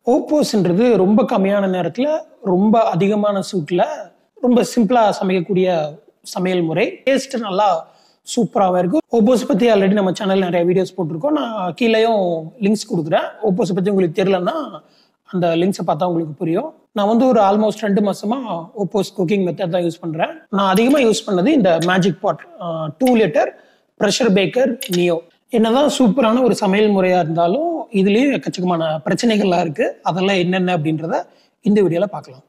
ஓப்போஸ்ன்றது ரொம்ப கம்மியான நேரத்தில் ரொம்ப அதிகமான சூட்டில் ரொம்ப சிம்பிளாக சமைக்கக்கூடிய சமையல் முறை டேஸ்ட் நல்லா சூப்பராகவே இருக்கும் ஓப்போஸ் பற்றி ஆல்ரெடி நம்ம சேனல் நிறைய வீடியோஸ் போட்டிருக்கோம் நான் கீழேயும் லிங்க்ஸ் கொடுக்குறேன் ஓப்போஸ் பற்றி உங்களுக்கு தெரியலன்னா அந்த லிங்க்ஸை பார்த்தா உங்களுக்கு புரியும் நான் வந்து ஒரு ஆல்மோஸ்ட் ரெண்டு மாசமா ஓப்போஸ் குக்கிங் மெத்தட் தான் யூஸ் பண்றேன் நான் அதிகமாக யூஸ் பண்ணது இந்த magic pot two litre pressure பேக்கர் நியோ என்னதான் சூப்பரான ஒரு சமையல் முறையா இருந்தாலும் இதுலயும் எக்கச்சக்கமான பிரச்சனைகள்லாம் இருக்கு அதெல்லாம் என்னென்ன அப்படின்றத இந்த வீடியோல பார்க்கலாம்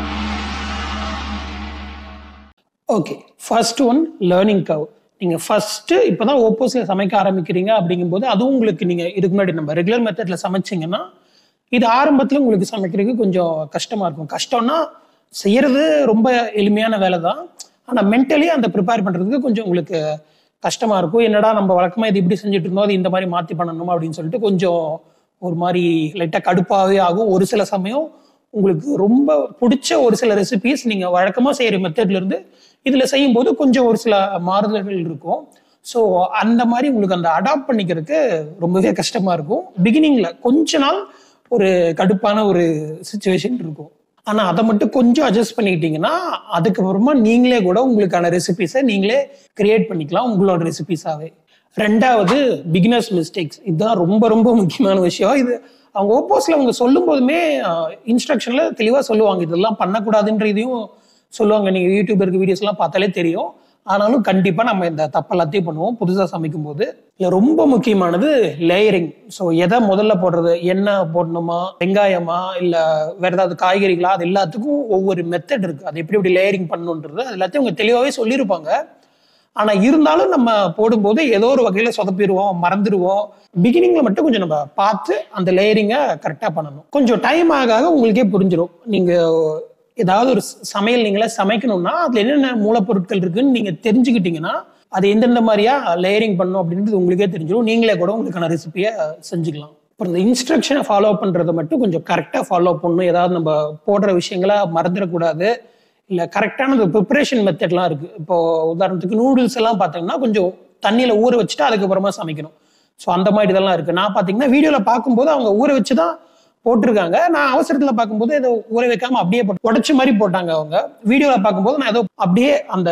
ஓகே ஃபர்ஸ்ட் ஒன் லேர்னிங் கவ் நீங்க ஃபர்ஸ்ட் இப்பதான் ஓப்போஸ்ல சமைக்க ஆரம்பிக்கிறீங்க அப்படிங்கும்போது அதுவும் உங்களுக்கு நீங்க இதுக்கு முன்னாடி நம்ம ரெகுலர் மெத்தட்ல சமைச்சீங்கன்னா இது ஆரம்பத்துல உங்களுக்கு சமைக்கிறதுக்கு கொஞ்சம் கஷ்டமா இருக்கும் கஷ்டம்னா செய்யறது ரொம்ப எளிமையான வேலை தான் ஆனா மென்டலி அந்த ப்ரிப்பேர் பண்றதுக்கு கொஞ்சம் உங்களுக்கு கஷ்டமா இருக்கும் என்னடா நம்ம வழக்கமா இது இப்படி செஞ்சுட்டு இருந்தோம் அது இந்த மாதிரி மாத்தி பண்ணணுமா அப்படின்னு சொல்லிட்டு கொஞ்சம் ஒரு மாதிரி லைட்டா கடுப்பாவே ஆகும் ஒரு சில சமயம் உங்களுக்கு ரொம்ப பிடிச்ச ஒரு சில ரெசிபிஸ் நீங்க வழக்கமா செய்யற மெத்தட்ல இருந்து இதுல செய்யும் போது கொஞ்சம் ஒரு சில மாறுதல்கள் இருக்கும் ஸோ அந்த மாதிரி உங்களுக்கு அந்த அடாப்ட் பண்ணிக்கிறதுக்கு ரொம்பவே கஷ்டமா இருக்கும் பிகினிங்ல கொஞ்ச நாள் ஒரு கடுப்பான ஒரு சுச்சுவேஷன் இருக்கும் ஆனா அதை மட்டும் கொஞ்சம் அட்ஜஸ்ட் பண்ணிக்கிட்டீங்கன்னா அதுக்கப்புறமா நீங்களே கூட உங்களுக்கான ரெசிபிஸை நீங்களே கிரியேட் பண்ணிக்கலாம் உங்களோட ரெசிபிஸாவே ரெண்டாவது பிகினர்ஸ் மிஸ்டேக்ஸ் இதுதான் ரொம்ப ரொம்ப முக்கியமான விஷயம் இது அவங்க ஓப்போஸ்ல அவங்க சொல்லும் போதுமே இன்ஸ்ட்ரக்ஷன்ல தெளிவா சொல்லுவாங்க இதெல்லாம் பண்ணக்கூடாதுன்ற இதையும் சொல்லுவாங்க நீங்க யூடியூபருக்கு வீடியோஸ் எல்லாம் பார்த்தாலே தெரியும் ஆனாலும் கண்டிப்பா நம்ம இந்த தப்பு எல்லாத்தையும் பண்ணுவோம் புதுசா சமைக்கும் போது இல்ல ரொம்ப முக்கியமானது லேயரிங் ஸோ எதை முதல்ல போடுறது எண்ணெய் போடணுமா வெங்காயமா இல்ல வேற ஏதாவது காய்கறிகளா அது எல்லாத்துக்கும் ஒவ்வொரு மெத்தட் இருக்கு அது எப்படி எப்படி லேயரிங் பண்ணணுன்றது அது எல்லாத்தையும் அவங்க தெளிவாகவே சொல்லியிருப்பாங்க ஆனா இருந்தாலும் நம்ம போடும்போது ஏதோ ஒரு வகையில சொதப்பிடுவோம் மறந்துடுவோம் பிகினிங்ல மட்டும் கொஞ்சம் நம்ம பார்த்து அந்த லேயரிங்கை கரெக்டா பண்ணணும் கொஞ்சம் டைம் ஆக ஆக உங்களுக்கே புரிஞ்சிடும் நீங்க ஏதாவது ஒரு சமையல் நீங்களே சமைக்கணும்னா அதுல என்னென்ன மூலப்பொருட்கள் இருக்குன்னு நீங்க தெரிஞ்சுக்கிட்டீங்கன்னா அது எந்தெந்த மாதிரியா லேயரிங் பண்ணும் அப்படின்றது உங்களுக்கே தெரிஞ்சிடும் நீங்களே கூட உங்களுக்கான ரெசிபியை செஞ்சுக்கலாம் அப்புறம் இந்த இன்ஸ்ட்ரக்ஷனை ஃபாலோ பண்றதை மட்டும் கொஞ்சம் கரெக்டாக ஃபாலோ பண்ணணும் ஏதாவது நம்ம போடுற விஷயங்களை மறந்துடக்கூடாது இல்லை கரெக்டான இந்த ப்ரிப்பரேஷன் மெத்தட்லாம் இருக்கு இப்போ உதாரணத்துக்கு நூடுல்ஸ் எல்லாம் பார்த்தீங்கன்னா கொஞ்சம் தண்ணியில ஊற வச்சுட்டு அதுக்கப்புறமா சமைக்கணும் ஸோ அந்த மாதிரி இதெல்லாம் இருக்கு நான் பார்த்தீங்கன்னா வீடியோவில் பார்க்கும்போது அவங்க ஊற வச்சு தான் போட்டிருக்காங்க நான் அவசரத்துல பார்க்கும்போது ஏதோ ஊற வைக்காம அப்படியே போட்டு உடச்ச மாதிரி போட்டாங்க அவங்க வீடியோல பார்க்கும்போது நான் ஏதோ அப்படியே அந்த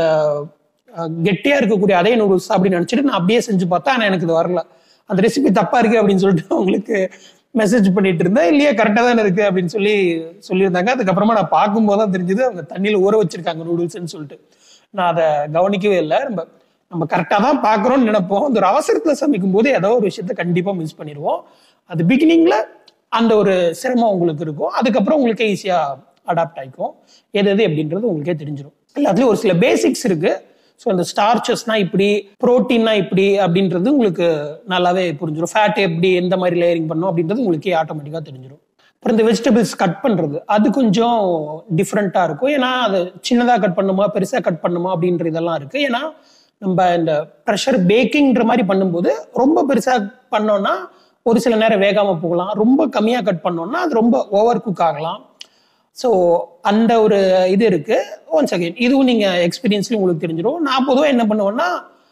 கெட்டியா இருக்கக்கூடிய அதே நூடுல்ஸ் அப்படின்னு நினைச்சிட்டு நான் அப்படியே செஞ்சு பார்த்தா ஆனா எனக்கு இது வரல அந்த ரெசிபி தப்பா இருக்கு அப்படின்னு சொல்லிட்டு அவங்களுக்கு மெசேஜ் பண்ணிட்டு இருந்தேன் இல்லையா கரெக்டா தானே இருக்கு அப்படின்னு சொல்லி சொல்லியிருந்தாங்க அதுக்கப்புறமா நான் பார்க்கும்போது தான் தெரிஞ்சது அவங்க தண்ணியில ஊற வச்சிருக்காங்க நூடுல்ஸ்ன்னு சொல்லிட்டு நான் அதை கவனிக்கவே இல்லை நம்ம நம்ம கரெக்டாக தான் பார்க்குறோம்னு நினைப்போம் அந்த ஒரு அவசரத்தில் சமைக்கும் போது ஏதோ ஒரு விஷயத்த கண்டிப்பாக மிஸ் பண்ணிடுவோம் அது பிகினிங்ல அந்த ஒரு சிரமம் உங்களுக்கு இருக்கும் அதுக்கப்புறம் உங்களுக்கே ஈஸியா அடாப்ட் ஆகிக்கும் எது எது எப்படின்றது உங்களுக்கே தெரிஞ்சிடும் எல்லாத்துலயும் ஒரு சில பேசிக்ஸ் இருக்கு ஸோ இந்த ஸ்டார்ச்சஸ்னா இப்படி ப்ரோட்டீன்னா இப்படி அப்படின்றது உங்களுக்கு நல்லாவே புரிஞ்சிடும் ஃபேட் எப்படி எந்த மாதிரி லேயரிங் பண்ணும் அப்படின்றது உங்களுக்கே ஆட்டோமேட்டிக்காக தெரிஞ்சிடும் அப்புறம் இந்த வெஜிடபிள்ஸ் கட் பண்றது அது கொஞ்சம் டிஃப்ரெண்டா இருக்கும் ஏன்னா அது சின்னதாக கட் பண்ணுமா பெருசாக கட் பண்ணுமா அப்படின்ற இதெல்லாம் இருக்கு ஏன்னா நம்ம இந்த ப்ரெஷர் பேக்கிங்ன்ற மாதிரி பண்ணும்போது ரொம்ப பெருசாக பண்ணோம்னா ஒரு சில நேரம் வேகாம போகலாம் ரொம்ப கம்மியா கட் பண்ணோம்னா அது ரொம்ப ஓவர் குக் ஆகலாம் ஸோ அந்த ஒரு இது இருக்கு ஒன்ஸ் அகைன் இதுவும் நீங்க எக்ஸ்பீரியன்ஸ்ல உங்களுக்கு தெரிஞ்சிடும் நான் பொதுவாக என்ன பண்ணுவேன்னா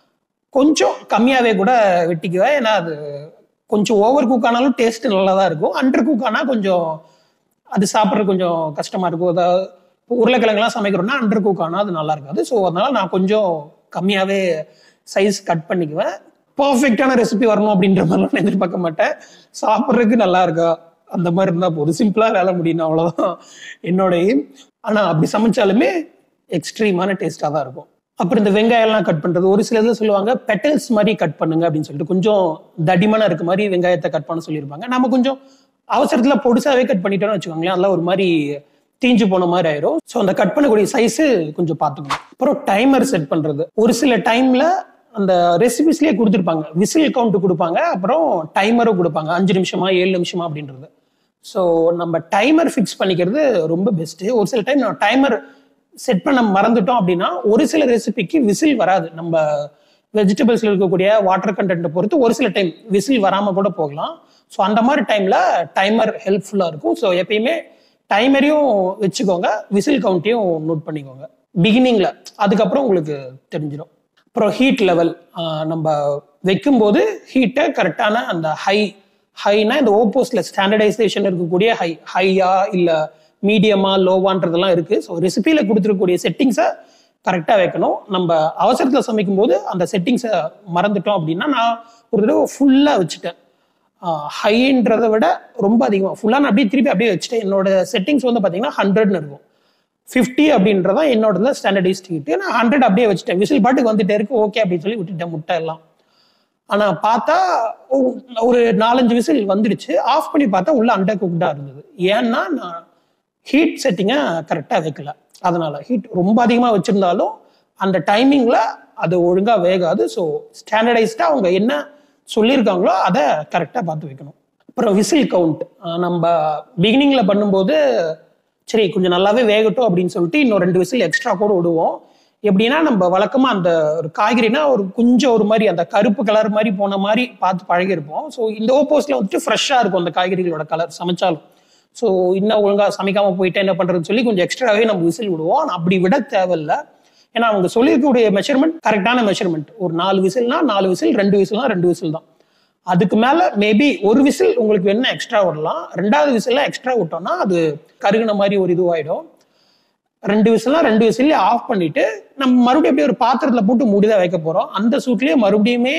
கொஞ்சம் கம்மியாவே கூட வெட்டிக்குவேன் ஏன்னா அது கொஞ்சம் ஓவர் குக் ஆனாலும் டேஸ்ட் நல்லா தான் இருக்கும் அண்டர் குக் ஆனால் கொஞ்சம் அது சாப்பிட்றது கொஞ்சம் கஷ்டமா இருக்கும் அதாவது உருளைக்கிழங்குலாம் சமைக்கிறோம்னா அண்டர் குக் ஆனால் அது நல்லா இருக்காது ஸோ அதனால நான் கொஞ்சம் கம்மியாவே சைஸ் கட் பண்ணிக்குவேன் பர்ஃபெக்டான ரெசிபி வரணும் அப்படின்ற மாதிரிலாம் நான் எதிர்பார்க்க மாட்டேன் சாப்பிட்றதுக்கு நல்லா இருக்கா அந்த மாதிரி இருந்தா போதும் சிம்பிளா வேலை முடியணும் அவ்வளவுதான் என்னோட எய்ம் ஆனா அப்படி சமைச்சாலுமே எக்ஸ்ட்ரீமான டேஸ்டா தான் இருக்கும் அப்புறம் இந்த வெங்காயம்லாம் கட் பண்றது ஒரு சில இதில் சொல்லுவாங்க பெட்டல்ஸ் மாதிரி கட் பண்ணுங்க அப்படின்னு சொல்லிட்டு கொஞ்சம் தடிமனா இருக்க மாதிரி வெங்காயத்தை கட் பண்ண சொல்லியிருப்பாங்க நம்ம கொஞ்சம் அவசரத்துல பொடிசாவே கட் பண்ணிட்டோம்னு வச்சுக்கோங்களேன் அதெல்லாம் ஒரு மாதிரி தீஞ்சு போன மாதிரி ஆயிரும் ஸோ அந்த கட் பண்ணக்கூடிய சைஸ் கொஞ்சம் பார்த்துக்கணும் அப்புறம் டைமர் செட் பண்றது ஒரு சில டைம்ல அந்த ரெசிபிஸ்லயே கொடுத்துருப்பாங்க விசில் கவுண்ட் கொடுப்பாங்க அப்புறம் டைமரும் கொடுப்பாங்க அஞ்சு நிமிஷமா ஏழு நிமிஷமா அப்படின்றது ஸோ நம்ம டைமர் ஃபிக்ஸ் பண்ணிக்கிறது ரொம்ப பெஸ்ட்டு ஒரு சில டைம் நம்ம டைமர் செட் பண்ண மறந்துட்டோம் அப்படின்னா ஒரு சில ரெசிபிக்கு விசில் வராது நம்ம வெஜிடபிள்ஸ்ல இருக்கக்கூடிய வாட்டர் கண்டென்ட்டை பொறுத்து ஒரு சில டைம் விசில் வராம கூட போகலாம் ஸோ அந்த மாதிரி டைம்ல டைமர் ஹெல்ப்ஃபுல்லா இருக்கும் ஸோ எப்பயுமே டைமரையும் வச்சுக்கோங்க விசில் கவுண்ட்டையும் நோட் பண்ணிக்கோங்க பிகினிங்ல அதுக்கப்புறம் உங்களுக்கு தெரிஞ்சிடும் அப்புறம் ஹீட் லெவல் நம்ம வைக்கும்போது ஹீட்டை கரெக்டான அந்த ஹை ஹைனா இந்த ஓப்போஸ்ல ஸ்டாண்டர்டைசேஷன் இருக்கக்கூடிய ஹை ஹையா இல்ல மீடியமா லோவான்றதெல்லாம் இருக்கு ஸோ ரெசிபியில கொடுத்துருக்கக்கூடிய செட்டிங்ஸை கரெக்டாக வைக்கணும் நம்ம அவசரத்தில் சமைக்கும் போது அந்த செட்டிங்ஸை மறந்துட்டோம் அப்படின்னா நான் ஒரு தடவை ஃபுல்லாக வச்சுட்டேன் ஹைன்றதை விட ரொம்ப அதிகமாக ஃபுல்லாக நான் அப்படியே திருப்பி அப்படியே வச்சுட்டேன் என்னோட செட்டிங்ஸ் வந்து பார்த்தீங்கன்னா ஹண்ட்ரட்னு இருக்கும் ஃபிஃப்டி அப்படின்றதான் என்னோட ஸ்டாண்டர்டைஸ்ட் ஹீட்டு நான் ஹண்ட்ரட் அப்படியே வச்சுட்டேன் விசில் பாட்டுக்கு வந்துட்டே இருக்கு ஓகே அப்படின்னு சொல்லி விட்டுட்டேன் முட்டை எல்லாம் ஆனா பார்த்தா ஒ- ஒரு நாலஞ்சு விசில் வந்துடுச்சு ஆஃப் பண்ணி பார்த்தா உள்ள அண்டர் குக்டா இருந்தது ஏன்னா நான் ஹீட் செட்டிங்கை கரெக்டாக வைக்கல அதனால ஹீட் ரொம்ப அதிகமாக வச்சிருந்தாலும் அந்த டைமிங்ல அது ஒழுங்கா வேகாது ஸோ ஸ்டாண்டர்டைஸ்டா அவங்க என்ன சொல்லியிருக்காங்களோ அதை கரெக்டாக பார்த்து வைக்கணும் அப்புறம் விசில் கவுண்ட் நம்ம பிகினிங்ல பண்ணும்போது சரி கொஞ்சம் நல்லாவே வேகட்டும் அப்படின்னு சொல்லிட்டு இன்னும் ரெண்டு விசில் எக்ஸ்ட்ரா கூட விடுவோம் எப்படின்னா நம்ம வழக்கமா அந்த ஒரு காய்கறினா ஒரு கொஞ்சம் ஒரு மாதிரி அந்த கருப்பு கலர் மாதிரி போன மாதிரி பார்த்து பழகிருப்போம் ஸோ இந்த ஓப்போஸ்ட்ல வந்துட்டு ஃப்ரெஷ்ஷாக இருக்கும் அந்த காய்கறிகளோட கலர் சமைச்சாலும் ஸோ இன்னும் ஒழுங்கா சமைக்காம போயிட்டு என்ன பண்றதுன்னு சொல்லி கொஞ்சம் எக்ஸ்ட்ராவே நம்ம விசில் விடுவோம் ஆனா அப்படி விட தேவையில்ல ஏன்னா அவங்க சொல்லியிருக்கக்கூடிய மெஷர்மெண்ட் கரெக்டான மெஷர்மெண்ட் ஒரு நாலு விசில்னா நாலு விசில் ரெண்டு விசில்னா ரெண்டு விசில் தான் அதுக்கு மேல மேபி ஒரு விசில் உங்களுக்கு வேணும்னா எக்ஸ்ட்ரா விடலாம் ரெண்டாவது விசில்ல எக்ஸ்ட்ரா விட்டோம்னா அது கருகுன மாதிரி ஒரு இதுவாயிடும் ரெண்டு விசில்னா ரெண்டு விசில்ல ஆஃப் பண்ணிட்டு நம்ம மறுபடியும் அப்படியே ஒரு பாத்திரத்துல போட்டு மூடிதான் வைக்க போறோம் அந்த சூட்லயே மறுபடியுமே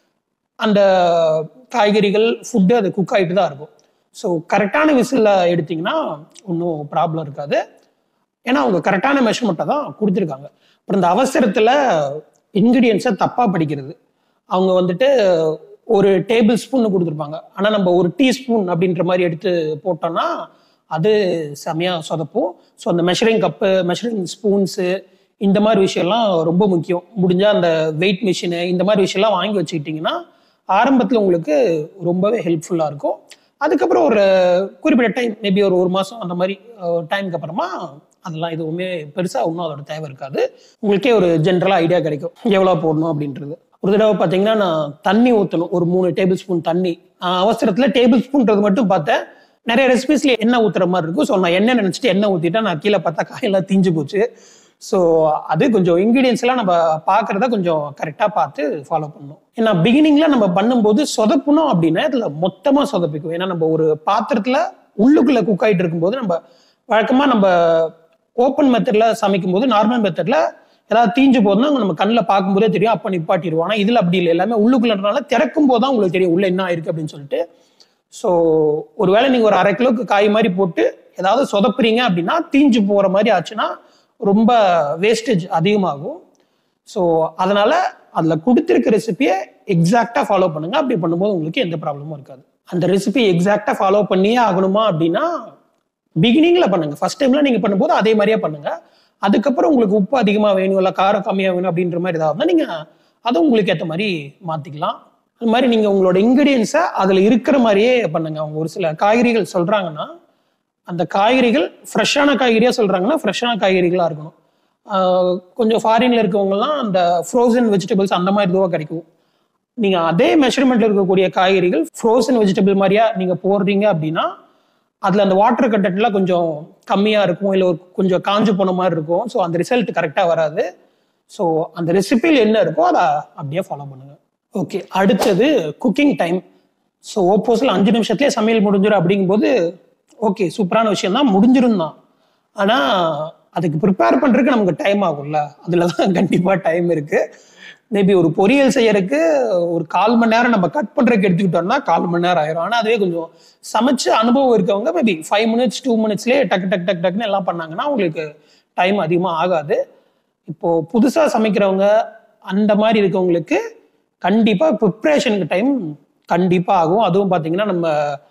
அந்த காய்கறிகள் ஃபுட்டு அது குக் ஆகிட்டு தான் இருக்கும் ஸோ கரெக்டான விசில்ல எடுத்தீங்கன்னா ஒன்றும் ப்ராப்ளம் இருக்காது ஏன்னா அவங்க கரெக்டான மெஷர்மெண்ட்டை தான் கொடுத்துருக்காங்க அப்புறம் இந்த அவசரத்துல இன்கிரீடியன்ஸை தப்பா படிக்கிறது அவங்க வந்துட்டு ஒரு டேபிள் ஸ்பூன் கொடுத்துருப்பாங்க ஆனா நம்ம ஒரு டீஸ்பூன் அப்படின்ற மாதிரி எடுத்து போட்டோம்னா அது செமையா சொதப்பும் ஸோ அந்த மெஷரிங் கப்பு மெஷரிங் ஸ்பூன்ஸு இந்த மாதிரி விஷயம்லாம் ரொம்ப முக்கியம் முடிஞ்சா அந்த வெயிட் மிஷினு இந்த மாதிரி விஷயம்லாம் வாங்கி வச்சுக்கிட்டிங்கன்னா ஆரம்பத்தில் உங்களுக்கு ரொம்பவே ஹெல்ப்ஃபுல்லாக இருக்கும் அதுக்கப்புறம் ஒரு குறிப்பிட்ட டைம் மேபி ஒரு ஒரு மாதம் அந்த மாதிரி டைமுக்கு அப்புறமா அதெல்லாம் எதுவுமே பெருசாக ஒன்றும் அதோட தேவை இருக்காது உங்களுக்கே ஒரு ஜென்ரலாக ஐடியா கிடைக்கும் எவ்வளோ போடணும் அப்படின்றது ஒரு தடவை பார்த்தீங்கன்னா நான் தண்ணி ஊற்றணும் ஒரு மூணு டேபிள் ஸ்பூன் தண்ணி நான் அவசரத்தில் டேபிள் ஸ்பூன்றது மட்டும் பார்த்தேன் நிறைய ரெசிபிஸ்ல எண்ணெய் ஊத்துற மாதிரி இருக்கும் ஸோ நான் எண்ணெய் நினச்சிட்டு எண்ணெய் ஊற்றிட்டேன் நான் கீழே பார்த்தா காயெல்லாம் தீஞ்சு போச்சு ஸோ அது கொஞ்சம் இன்க்ரீடியன்ஸ் எல்லாம் நம்ம பார்க்கறத கொஞ்சம் கரெக்டாக பார்த்து ஃபாலோ பண்ணணும் ஏன்னா பிகினிங்ல நம்ம பண்ணும்போது சொதப்பணும் அப்படின்னா இதுல மொத்தமாக சொதப்பிக்கும் ஏன்னா நம்ம ஒரு பாத்திரத்துல உள்ளுக்குள்ள குக் ஆகிட்டு இருக்கும்போது நம்ம வழக்கமா நம்ம ஓப்பன் மெத்தட்ல சமைக்கும் போது நார்மல் மெத்தட்ல ஏதாவது தீஞ்சு போதுன்னா நம்ம கண்ணில் பார்க்கும்போதே தெரியும் அப்போ நிப்பாட்டிடுவோம் ஆனால் இதுல அப்படி இல்லை எல்லாமே உள்ளுக்குள்ளனால திறக்கும் போது தான் உங்களுக்கு தெரியும் உள்ள என்ன ஆயிருக்கு அப்படின்னு சொல்லிட்டு ஸோ ஒருவேளை நீங்க ஒரு அரை கிலோக்கு காய் மாதிரி போட்டு ஏதாவது சொதப்புறீங்க அப்படின்னா தீஞ்சு போற மாதிரி ஆச்சுன்னா ரொம்ப வேஸ்டேஜ் அதிகமாகும் ஸோ அதனால அதுல கொடுத்துருக்க ரெசிபியை எக்ஸாக்டா ஃபாலோ பண்ணுங்க அப்படி பண்ணும்போது உங்களுக்கு எந்த ப்ராப்ளமும் இருக்காது அந்த ரெசிபி எக்ஸாக்டா ஃபாலோ பண்ணியே ஆகணுமா அப்படின்னா பிகினிங்ல பண்ணுங்க ஃபர்ஸ்ட் டைம்ல நீங்க பண்ணும்போது அதே மாதிரியே பண்ணுங்க அதுக்கப்புறம் உங்களுக்கு உப்பு அதிகமா வேணும் இல்லை காரம் கம்மியா வேணும் அப்படின்ற மாதிரி ஏதாவது நீங்க அதை உங்களுக்கு ஏற்ற மாதிரி மாத்திக்கலாம் அது மாதிரி நீங்க உங்களோட இன்கிரீடியன்ஸை அதுல இருக்கிற மாதிரியே பண்ணுங்க அவங்க ஒரு சில காய்கறிகள் சொல்றாங்கன்னா அந்த காய்கறிகள் ஃப்ரெஷ்ஷான காய்கறியா சொல்றாங்கன்னா ஃப்ரெஷ்ஷான காய்கறிகளா இருக்கணும் ஆஹ் கொஞ்சம் ஃபாரின்ல இருக்கவங்கலாம் அந்த ஃப்ரோசன் வெஜிடபிள்ஸ் அந்த மாதிரி இதுவாக கிடைக்கும் நீங்க அதே மெஷர்மெண்ட்ல இருக்கக்கூடிய காய்கறிகள் ஃப்ரோசன் வெஜிடபிள் மாதிரியா நீங்க போடுறீங்க அப்படின்னா அதுல அந்த வாட்டர் கண்டென்ட்லாம் கொஞ்சம் கம்மியா இருக்கும் இல்லை ஒரு கொஞ்சம் காஞ்சு போன மாதிரி இருக்கும் ஸோ அந்த ரிசல்ட் கரெக்டாக வராது ஸோ அந்த ரெசிபியில் என்ன இருக்கோ அதை அப்படியே ஃபாலோ பண்ணுங்க ஓகே அடுத்தது குக்கிங் டைம் ஸோ ஓப்போஸில் அஞ்சு நிமிஷத்துலேயே சமையல் முடிஞ்சிடும் அப்படிங்கும்போது ஓகே சூப்பரான விஷயம் தான் முடிஞ்சிரும் தான் ஆனால் அதுக்கு ப்ரிப்பேர் பண்ணுறதுக்கு நமக்கு டைம் ஆகும்ல அதில் தான் கண்டிப்பாக டைம் இருக்கு மேபி ஒரு பொரியல் செய்யறதுக்கு ஒரு கால் மணி நேரம் நம்ம கட் பண்ணுறதுக்கு எடுத்துக்கிட்டோம்னா கால் மணி நேரம் ஆயிரும் ஆனால் அதுவே கொஞ்சம் சமைச்சு அனுபவம் இருக்கவங்க மேபி ஃபைவ் மினிட்ஸ் டூ மினிட்ஸ்லேயே டக்கு டக்கு டக்கு டக்குன்னு எல்லாம் பண்ணாங்கன்னா உங்களுக்கு டைம் அதிகமாக ஆகாது இப்போ புதுசாக சமைக்கிறவங்க அந்த மாதிரி இருக்கவங்களுக்கு கண்டிப்பாக ப்ரிப்ரேஷனுக்கு டைம் கண்டிப்பாக ஆகும் அதுவும் பார்த்தீங்கன்னா நம்ம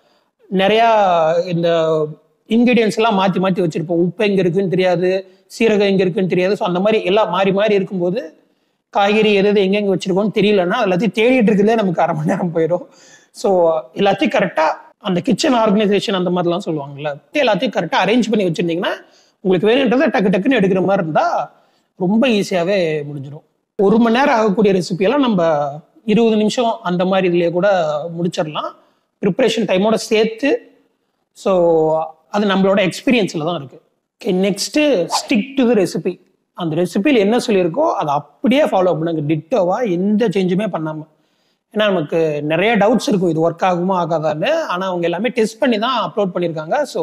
நிறையா இந்த இன்கிரீடியன்ஸ் எல்லாம் மாற்றி மாற்றி வச்சிருப்போம் உப்பு எங்கே இருக்குன்னு தெரியாது சீரகம் எங்கே இருக்குன்னு தெரியாது ஸோ அந்த மாதிரி எல்லாம் மாறி மாறி இருக்கும்போது காய்கறி எது எது எங்கெங்க வச்சிருக்கோம்னு தெரியலன்னா எல்லாத்தையும் தேடிட்டு இருக்குதே நமக்கு அரை மணி நேரம் போயிடும் ஸோ எல்லாத்தையும் கரெக்டாக அந்த கிச்சன் ஆர்கனைசேஷன் அந்த மாதிரிலாம் சொல்லுவாங்கல்ல எல்லாத்தையும் கரெக்டாக அரேஞ்ச் பண்ணி வச்சிருந்தீங்கன்னா உங்களுக்கு வேணுன்றதை டக்கு டக்குன்னு எடுக்கிற மாதிரி இருந்தா ரொம்ப ஈஸியாகவே முடிஞ்சிடும் ஒரு மணி நேரம் ஆகக்கூடிய ரெசிபியெல்லாம் நம்ம இருபது நிமிஷம் அந்த மாதிரி இதுலேயே கூட முடிச்சிடலாம் ப்ரிப்ரேஷன் டைமோட சேர்த்து ஸோ அது நம்மளோட எக்ஸ்பீரியன்ஸில் தான் இருக்கு okay next stick to the recipe அந்த ரெசிபியில் என்ன சொல்லியிருக்கோ அதை அப்படியே ஃபாலோ பண்ணுங்க டிட்டோவா எந்த சேஞ்சுமே பண்ணாமல் ஏன்னா நமக்கு நிறைய டவுட்ஸ் இருக்கும் இது ஒர்க் ஆகுமா ஆகாதான்னு ஆனால் அவங்க எல்லாமே டெஸ்ட் பண்ணி தான் அப்லோட் பண்ணியிருக்காங்க ஸோ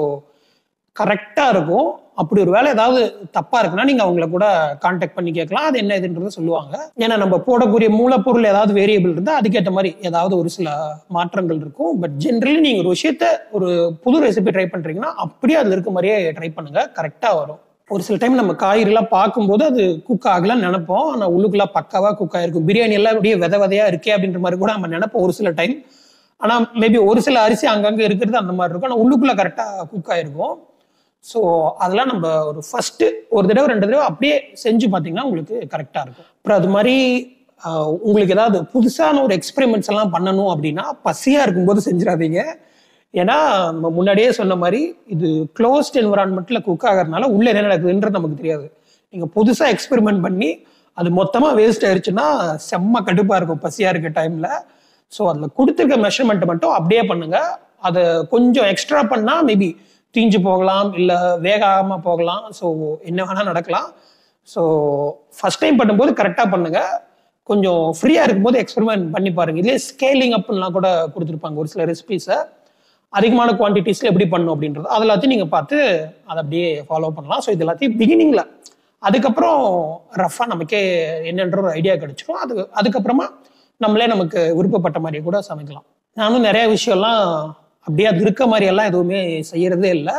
கரெக்டாக இருக்கும் அப்படி ஒரு வேலை ஏதாவது தப்பா இருக்குன்னா நீங்க அவங்கள கூட கான்டாக்ட் பண்ணி கேட்கலாம் அது என்ன இதுன்றத சொல்லுவாங்க ஏன்னா நம்ம போடக்கூடிய மூலப்பொருள் ஏதாவது வேரியபிள் இருந்தால் அதுக்கேற்ற மாதிரி ஏதாவது ஒரு சில மாற்றங்கள் இருக்கும் பட் ஜென்ரலி நீங்க ஒரு விஷயத்த ஒரு புது ரெசிபி ட்ரை பண்றீங்கன்னா அப்படியே அதுல இருக்க மாதிரியே ட்ரை பண்ணுங்க கரெக்டா வரும் ஒரு சில டைம் நம்ம காய்கறிலாம் பார்க்கும்போது அது குக் ஆகலாம்னு நினைப்போம் ஆனால் உள்ளுக்குள்ள பக்காவா குக் ஆயிருக்கும் பிரியாணி எல்லாம் அப்படியே வித விதையா இருக்கே அப்படின்ற மாதிரி கூட நம்ம நினைப்போம் ஒரு சில டைம் ஆனால் மேபி ஒரு சில அரிசி அங்கங்கே இருக்கிறது அந்த மாதிரி இருக்கும் ஆனால் உள்ளுக்குள்ள கரெக்டாக குக் ஆயிருக்கும் ஸோ அதெல்லாம் நம்ம ஒரு ஃபர்ஸ்ட் ஒரு தடவை ரெண்டு தடவை அப்படியே செஞ்சு பார்த்தீங்கன்னா உங்களுக்கு கரெக்டாக இருக்கும் அப்புறம் அது மாதிரி ஆஹ், உங்களுக்கு ஏதாவது புதுசான ஒரு எக்ஸ்பெரிமெண்ட்ஸ் எல்லாம் பண்ணணும் அப்படின்னா பசியாக இருக்கும்போது செஞ்சிடாதீங்க ஏன்னா நம்ம முன்னாடியே சொன்ன மாதிரி இது க்ளோஸ்ட் என்வரான்மெண்ட்ல குக் ஆகிறதுனால உள்ள என்ன நடக்குதுன்றது நமக்கு தெரியாது நீங்க புதுசா எக்ஸ்பெரிமெண்ட் பண்ணி அது மொத்தமா வேஸ்ட் ஆயிருச்சுன்னா செம்ம கடுப்பா இருக்கும் பசியா இருக்க டைம்ல ஸோ அதுல கொடுத்துருக்க மெஷர்மெண்ட் மட்டும் அப்படியே பண்ணுங்க அதை கொஞ்சம் எக்ஸ்ட்ரா பண்ணா மேபி தீஞ்சு போகலாம் இல்ல வேகாம போகலாம் ஸோ என்ன வேணா நடக்கலாம் ஸோ ஃபர்ஸ்ட் டைம் பண்ணும்போது கரெக்டாக பண்ணுங்க கொஞ்சம் ஃப்ரீயாக இருக்கும்போது எக்ஸ்பெரிமெண்ட் பண்ணி பாருங்க இதுலேயே ஸ்கேலிங் அப்லாம் கூட கொடுத்துருப்பாங்க ஒரு சில ரெசிபிஸை அதிகமான குவான்டிட்டிஸ்ல எப்படி பண்ணும் அப்படின்றது அது எல்லாத்தையும் நீங்கள் பார்த்து அதை அப்படியே ஃபாலோ பண்ணலாம் ஸோ இது எல்லாத்தையும் பிகினிங்கில் அதுக்கப்புறம் ரஃபாக நமக்கே என்னன்ற ஒரு ஐடியா கிடைச்சிரும் அது அதுக்கப்புறமா நம்மளே நமக்கு விருப்பப்பட்ட மாதிரி கூட சமைக்கலாம் நானும் நிறைய விஷயம்லாம் அப்படியே அது இருக்க மாதிரி எல்லாம் எதுவுமே செய்யறதே இல்லை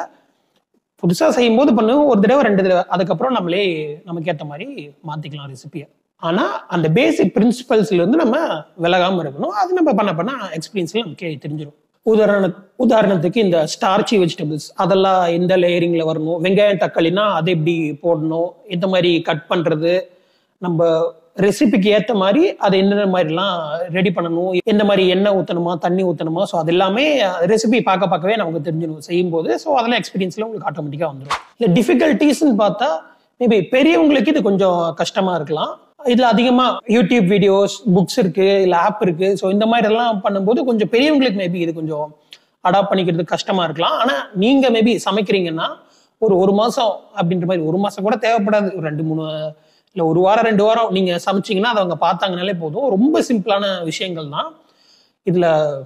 புதுசா செய்யும் போது பண்ணுவோம் ஒரு தடவை ரெண்டு தடவை அதுக்கப்புறம் நம்மளே நமக்கு ஏற்ற மாதிரி மாத்திக்கலாம் ரெசிபியை ஆனா அந்த பேசிக் பிரின்சிபல்ஸ்ல இருந்து நம்ம விலகாம இருக்கணும் அது நம்ம பண்ண பண்ண எக்ஸ்பீரியன்ஸ்ல நமக்கே தெரிஞ்சிடும் உதாரண உதாரணத்துக்கு இந்த ஸ்டார்ச்சி வெஜிடபிள்ஸ் அதெல்லாம் எந்த லேயரிங்ல வரணும் வெங்காயம் தக்காளினா அதை எப்படி போடணும் இந்த மாதிரி கட் பண்றது நம்ம ரெசிபிக்கு ஏற்ற மாதிரி அதை என்னென்ன மாதிரிலாம் ரெடி பண்ணணும் எந்த மாதிரி எண்ணெய் ஊற்றணுமா தண்ணி ஊற்றணுமா ஸோ அது எல்லாமே ரெசிபி பார்க்க பார்க்கவே நமக்கு தெரிஞ்சிடும் செய்யும்போது ஸோ அதெல்லாம் எக்ஸ்பீரியன்ஸ்ல உங்களுக்கு ஆட்டோமேட்டிக்காக வந்துடும் இல்லை டிஃபிகல்ட்டிஸ்ன்னு பார்த்தா மேபி பெரியவங்களுக்கு இது கொஞ்சம் கஷ்டமா இருக்கலாம் இதுல அதிகமா யூடியூப் வீடியோஸ் புக்ஸ் இருக்கு இல்ல ஆப் இருக்கு ஸோ இந்த மாதிரி எல்லாம் பண்ணும்போது கொஞ்சம் பெரியவங்களுக்கு மேபி இது கொஞ்சம் அடாப்ட் பண்ணிக்கிறது கஷ்டமா இருக்கலாம் ஆனா நீங்க மேபி சமைக்கிறீங்கன்னா ஒரு ஒரு மாசம் அப்படின்ற மாதிரி ஒரு மாசம் கூட தேவைப்படாது ஒரு ரெண்டு மூணு இல்ல ஒரு வாரம் ரெண்டு வாரம் நீங்க சமைச்சீங்கன்னா அதை அவங்க பார்த்தாங்கனாலே போதும் ரொம்ப சிம்பிளான விஷயங்கள் தான் இதுல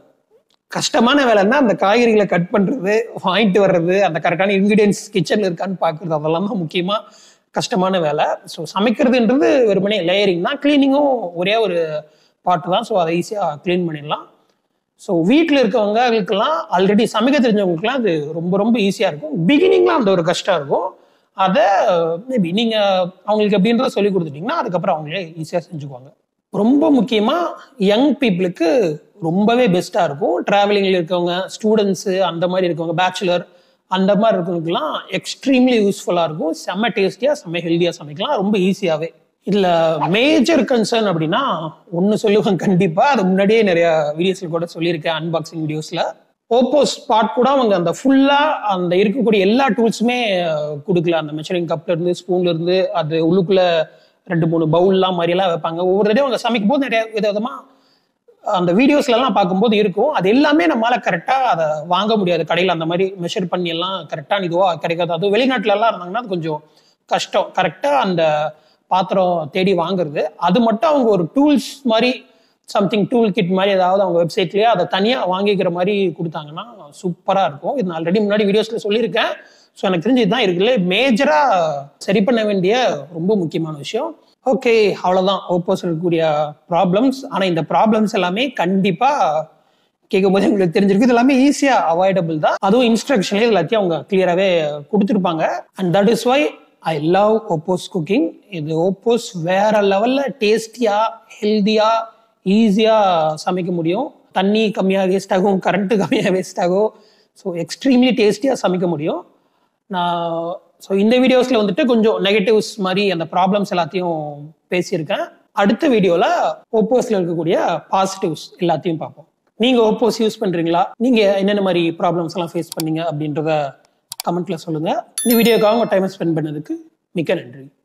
கஷ்டமான வேலைன்னா அந்த காய்கறிகளை கட் பண்றது வாங்கிட்டு வர்றது அந்த கரெக்டான இன்கிரீடியன்ஸ் கிச்சன்ல இருக்கான்னு பாக்குறது அதெல்லாம் தான் முக்கியமா கஷ்டமான வேலை ஸோ சமைக்கிறதுன்றது வெறுமனே லேயரிங் தான் கிளீனிங்கும் ஒரே ஒரு பார்ட் தான் ஸோ அதை ஈஸியாக க்ளீன் பண்ணிடலாம் ஸோ வீட்டில் இருக்கவங்களுக்கெல்லாம் ஆல்ரெடி சமைக்க தெரிஞ்சவங்களுக்குலாம் அது ரொம்ப ரொம்ப ஈஸியாக இருக்கும் பிகினிங்லாம் அந்த ஒரு கஷ்டம் இருக்கும் அதை மேபி நீங்கள் அவங்களுக்கு எப்படின்றத சொல்லி கொடுத்துட்டீங்கன்னா அதுக்கப்புறம் அவங்களே ஈஸியாக செஞ்சுக்குவாங்க ரொம்ப முக்கியமாக யங் பீப்புளுக்கு ரொம்பவே பெஸ்ட்டாக இருக்கும் ட்ராவலிங்கில் இருக்கவங்க ஸ்டூடெண்ட்ஸு அந்த மாதிரி இருக்கவங்க பேச்சுலர் அந்த மாதிரி இருக்கவங்களுக்குலாம் எக்ஸ்ட்ரீம்லி யூஸ்ஃபுல்லாக இருக்கும் செம்ம டேஸ்டியாக செம்ம ஹெல்த்தியாக சமைக்கலாம் ரொம்ப ஈஸியாகவே இதில் மேஜர் கன்சர்ன் அப்படின்னா ஒன்று சொல்லுவேன் கண்டிப்பாக அது முன்னாடியே நிறைய வீடியோஸில் கூட சொல்லியிருக்கேன் அன்பாக்சிங் வீடியோஸில் ஓப்போ ஸ்பாட் கூட அவங்க அந்த ஃபுல்லாக அந்த இருக்கக்கூடிய எல்லா டூல்ஸுமே கொடுக்கல அந்த மெஷரிங் கப்ல இருந்து ஸ்பூன்ல இருந்து அது உள்ளுக்குள்ள ரெண்டு மூணு பவுல்லாம் மாதிரியெல்லாம் வைப்பாங்க ஒவ்வொரு தடவை அவங்க சமைக்கும் போது நிறைய விதவிதமாக அந்த வீடியோஸ்ல எல்லாம் பார்க்கும்போது இருக்கும் அது எல்லாமே நம்மளால கரெக்டா அதை வாங்க முடியாது கடையில் அந்த மாதிரி மெஷர் பண்ணி எல்லாம் கரெக்டா இதுவோ கிடைக்காது அதுவும் வெளிநாட்டுல எல்லாம் இருந்தாங்கன்னா அது கொஞ்சம் கஷ்டம் கரெக்டா அந்த பாத்திரம் தேடி வாங்குறது அது மட்டும் அவங்க ஒரு டூல்ஸ் மாதிரி சம்திங் டூல் கிட் மாதிரி ஏதாவது அவங்க வெப்சைட்லயே அதை தனியா வாங்கிக்கிற மாதிரி கொடுத்தாங்கன்னா சூப்பரா இருக்கும் இது நான் ஆல்ரெடி முன்னாடி வீடியோஸ்ல சொல்லியிருக்கேன் ஸோ எனக்கு தெரிஞ்சு இதுதான் இருக்குல்ல மேஜரா சரி பண்ண வேண்டிய ரொம்ப முக்கியமான விஷயம் ஓகே அவ்வளோதான் ஓப்போஸ் இருக்கக்கூடிய ப்ராப்ளம்ஸ் ஆனால் இந்த ப்ராப்ளம்ஸ் எல்லாமே கண்டிப்பாக கேட்கும் போது உங்களுக்கு தெரிஞ்சிருக்கு இது எல்லாமே ஈஸியாக அவாய்டபிள் தான் அதுவும் இன்ஸ்ட்ரக்ஷன்லேயே எல்லாத்தையும் அவங்க கிளியராகவே கொடுத்துருப்பாங்க and that is why I love OPOS cooking இது ஓப்போஸ் வேற லெவலில் டேஸ்டியாக ஹெல்த்தியாக ஈஸியாக சமைக்க முடியும் தண்ணி கம்மியாக வேஸ்ட் ஆகும் கரண்ட்டு கம்மியாக வேஸ்ட் ஆகும் ஸோ எக்ஸ்ட்ரீம்லி டேஸ்டியாக சமைக்க முடியும் நான் ஸோ இந்த வீடியோஸில் வந்துட்டு கொஞ்சம் நெகட்டிவ்ஸ் மாதிரி அந்த ப்ராப்ளம்ஸ் எல்லாத்தையும் பேசியிருக்கேன் அடுத்த வீடியோவில் ஓப்போஸில் இருக்கக்கூடிய பாசிட்டிவ்ஸ் எல்லாத்தையும் பார்ப்போம் நீங்கள் ஓப்போஸ் யூஸ் பண்ணுறீங்களா நீங்கள் என்னென்ன மாதிரி ப்ராப்ளம்ஸ் எல்லாம் ஃபேஸ் பண்ணீங்க அப்படின்றத கமெண்ட்ல சொல்லுங்கள் இந்த வீடியோக்காக உங்கள் டைமை ஸ்பெண்ட் பண்ணதுக்கு மிக்க நன்றி